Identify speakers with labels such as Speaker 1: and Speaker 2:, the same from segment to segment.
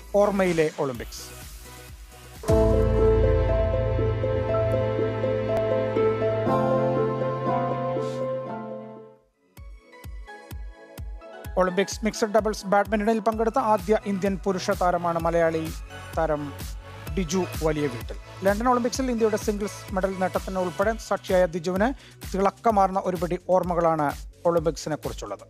Speaker 1: ഓർമ്മയിലെ Olympics Olympics mixed doubles ബാഡ്മിന്റണിൽ പങ്കെടുത്ത ആദ്യ ഇന്ത്യൻ പുരുഷ താരമാണ് മലയാളി താരം ഡിജു വലിയ വീട്ടിൽ ലണ്ടൻ ഒളിമ്പിക്സിൽ ഇന്ത്യയുടെ സിംഗിൾസ് മെഡൽ നേട്ടത്തിന് ഉൾപ്പെടെ സാക്ഷിയായ ദിജുവിന് തിളക്കമാർന്ന ഒരുപടി ഓർമ്മകളാണ് ഒളിമ്പിക്സിനെ കുറിച്ചുള്ളത്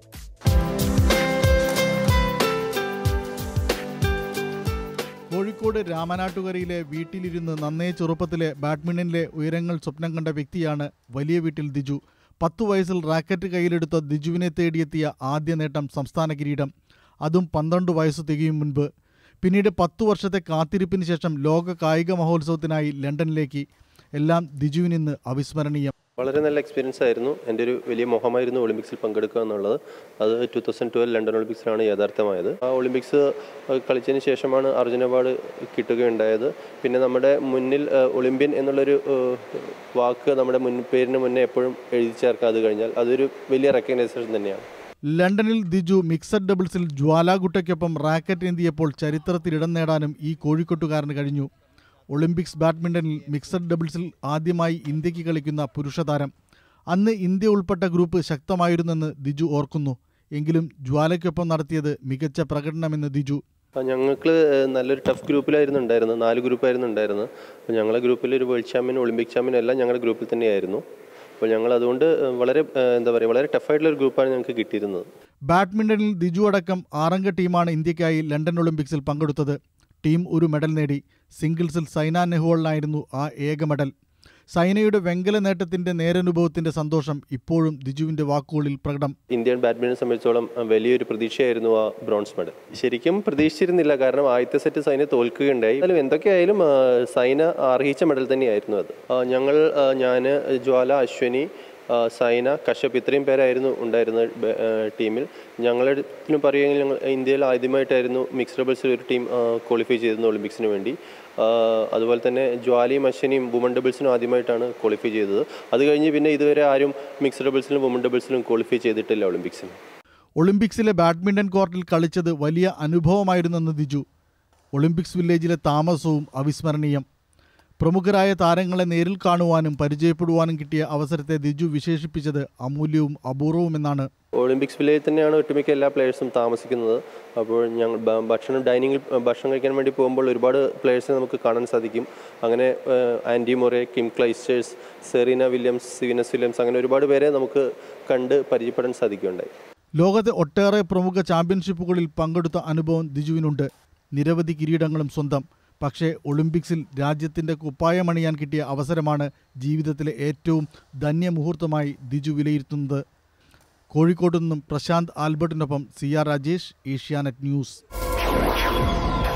Speaker 2: കോഴിക്കോട് രാമനാട്ടുകരയിലെ വീട്ടിലിരുന്ന് നന്നേ ചെറുപ്പത്തിലെ ബാഡ്മിന്റണിലെ ഉയരങ്ങൾ സ്വപ്നം കണ്ട വ്യക്തിയാണ് വലിയ വീട്ടിൽ ദിജു പത്തു വയസ്സിൽ റാക്കറ്റ് കയ്യിലെടുത്ത ദിജുവിനെ തേടിയെത്തിയ ആദ്യ നേട്ടം സംസ്ഥാന കിരീടം അതും പന്ത്രണ്ട് വയസ്സ് തികയും മുൻപ് പിന്നീട് പത്തു വർഷത്തെ കാത്തിരിപ്പിന് ശേഷം ലോക കായിക മഹോത്സവത്തിനായി ലണ്ടനിലേക്ക് എല്ലാം ദിജുവിനിന്ന് അവിസ്മരണീയം
Speaker 3: വളരെ നല്ല എക്സ്പീരിയൻസ് ആയിരുന്നു എൻ്റെ ഒരു വലിയ മോഹമായിരുന്നു ഒളിമ്പിക്സിൽ പങ്കെടുക്കുക എന്നുള്ളത് അത് ടു തൗസൻഡ് ട്വൽവ് ലണ്ടൻ ഒളിമ്പിക്സിലാണ് യാഥാർത്ഥ്യമായത് ആ ഒളിമ്പിക്സ് കളിച്ചതിന് ശേഷമാണ് അർജുന അവാർഡ് കിട്ടുകയുണ്ടായത് പിന്നെ നമ്മുടെ മുന്നിൽ ഏഹ്, ഒളിമ്പ്യൻ എന്നുള്ളൊരു ഏഹ്, വാക്ക് നമ്മുടെ മുൻ പേരിന് മുന്നേ എപ്പോഴും എഴുതി ചേർക്കാം അത് കഴിഞ്ഞാൽ അതൊരു വലിയ റെക്കഗ്നൈസേഷൻ തന്നെയാണ്
Speaker 2: ലണ്ടനിൽ ദിജു മിക്സഡ് ഡബിൾസിൽ ജ്വാലാഗുട്ടയ്ക്കൊപ്പം റാക്കറ്റ് ഏന്തിയപ്പോൾ ചരിത്രത്തിൽ ഇടം നേടാനും ഈ കോഴിക്കോട്ടുകാരന് കഴിഞ്ഞു ഒളിമ്പിക്സ് ബാഡ്മിന്റണിൽ മിക്സഡ് ഡബിൾസിൽ ആദ്യമായി ഇന്ത്യക്ക് കളിക്കുന്ന പുരുഷ താരം അന്ന് ഇന്ത്യ ഉൾപ്പെട്ട ഗ്രൂപ്പ് ശക്തമായിരുന്നെന്ന് ദിജു ഓർക്കുന്നു എങ്കിലും ജ്വാലയ്ക്കൊപ്പം നടത്തിയത് മികച്ച പ്രകടനമെന്ന് ദിജു
Speaker 3: ഞങ്ങൾക്ക് നല്ലൊരു ടഫ് ഗ്രൂപ്പിലായിരുന്നു ഉണ്ടായിരുന്നത് നാല് ഗ്രൂപ്പായിരുന്നു ഉണ്ടായിരുന്നത് അപ്പോൾ ഞങ്ങളുടെ ഗ്രൂപ്പിൽ ഒരു വേൾഡ് ചാമ്പ്യൻ ഒളിമ്പിക് ചാമ്പ്യൻ എല്ലാം ഞങ്ങളുടെ ഗ്രൂപ്പിൽ തന്നെയായിരുന്നു അപ്പോൾ ഞങ്ങൾ അതുകൊണ്ട് വളരെ ഏഹ്, എന്താ പറയുക വളരെ ടഫായിട്ടുള്ള ഒരു ഗ്രൂപ്പാണ് ഞങ്ങൾക്ക് കിട്ടിയിരുന്നത്
Speaker 2: ബാഡ്മിന്റണിൽ ദിജു അടക്കം ആറംഗ ടീമാണ് ഇന്ത്യക്കായി ലണ്ടൻ ഒളിമ്പിക്സിൽ പങ്കെടുത്തത് ടീം ഒരു മെഡൽ നേടി സിംഗിൾസിൽ സൈന നെഹ്വാളിനായിരുന്നു ആ ഏക മെഡൽ സൈനയുടെ വെങ്കല നേട്ടത്തിന്റെ നേരനുഭവത്തിന്റെ സന്തോഷം ഇപ്പോഴും ദിജുവിന്റെ വാക്കുകളിൽ പ്രകടം
Speaker 3: ഇന്ത്യൻ ബാഡ്മിന്റൺ സംബന്ധിച്ചോളം അഹ് വലിയൊരു പ്രതീക്ഷയായിരുന്നു ആ ബ്രോൺസ് മെഡൽ ശരിക്കും പ്രതീക്ഷിച്ചിരുന്നില്ല കാരണം ആദ്യത്തെ സെറ്റ് സൈന തോൽക്കുകയുണ്ടായി എന്നാലും എന്തൊക്കെയായാലും ആ, സൈന അർഹിച്ച മെഡൽ തന്നെയായിരുന്നു അത് ഞങ്ങൾ ഞാൻ ജ്വാല അശ്വനി ആ, സൈന കശ്യപ് ഇത്രയും പേരായിരുന്നു ഉണ്ടായിരുന്നത് ബ- ആ, ടീമിൽ ഞങ്ങളുടെ പറയുകയെങ്കിൽ ഞങ്ങൾ ഇന്ത്യയിൽ ആദ്യമായിട്ടായിരുന്നു മിക്സ്ഡ് ഡബിൾസിൽ ഒരു ടീം ക്വാളിഫൈ ചെയ്തിരുന്നത് ഒളിമ്പിക്സിന് വേണ്ടി ആ, അതുപോലെ തന്നെ ജ്വാലിയും അശ്വനിയും വുമൺ ഡബിൾസിനും ആദ്യമായിട്ടാണ് ക്വാളിഫൈ ചെയ്തത് അത് കഴിഞ്ഞ് പിന്നെ ഇതുവരെ ആരും മിക്സ്ഡ് ഡബിൾസിലും വുമൺ ഡബിൾസിലും ക്വാളിഫൈ ചെയ്തിട്ടില്ല ഒളിമ്പിക്സിന്
Speaker 2: ഒളിമ്പിക്സിലെ ബാഡ്മിന്റൺ കോർട്ടിൽ കളിച്ചത് വലിയ അനുഭവമായിരുന്നെന്ന് ദിജു ഒളിമ്പിക്സ് വില്ലേജിലെ താമസവും അവിസ്മരണീയം പ്രമുഖരായ താരങ്ങളെ നേരിൽ കാണുവാനും പരിചയപ്പെടുവാനും കിട്ടിയ അവസരത്തെ ദിജു വിശേഷിപ്പിച്ചത് അമൂല്യവും അപൂർവവുമെന്നാണ്
Speaker 3: ഒളിമ്പിക്സ് വില്ലേജിൽ തന്നെയാണ് ഒട്ടുമിക്ക എല്ലാ പ്ലേയേഴ്സും താമസിക്കുന്നത് അപ്പോൾ ഞങ്ങൾ ഭ- ഭക്ഷണം ഡൈനിങ്ങിൽ ഭക്ഷണം കഴിക്കാൻ വേണ്ടി പോകുമ്പോൾ ഒരുപാട് പ്ലേയേഴ്സിനെ നമുക്ക് കാണാൻ സാധിക്കും അങ്ങനെ ഏഹ്, Andy Murray Kim Clijsters Serena Williams സിവിനസ് വില്യംസ് അങ്ങനെ ഒരുപാട് പേരെ നമുക്ക് കണ്ട് പരിചയപ്പെടാൻ സാധിക്കുകയുണ്ടായി
Speaker 2: ലോകത്തെ ഒട്ടേറെ പ്രമുഖ ചാമ്പ്യൻഷിപ്പുകളിൽ പങ്കെടുത്ത അനുഭവം ദിജുവിനുണ്ട് നിരവധി കിരീടങ്ങളും സ്വന്തം പക്ഷേ ഒളിമ്പിക്സിൽ രാജ്യത്തിൻ്റെ കുപ്പായമണിയാൻ കിട്ടിയ അവസരമാണ് ജീവിതത്തിലെ ഏറ്റവും ധന്യമുഹൂർത്തമായി ദിജു വിലയിരുത്തുന്നത് കോഴിക്കോട്ടു നിന്നും പ്രശാന്ത് ആൽബർട്ടിനൊപ്പം C R Rajesh Asianet news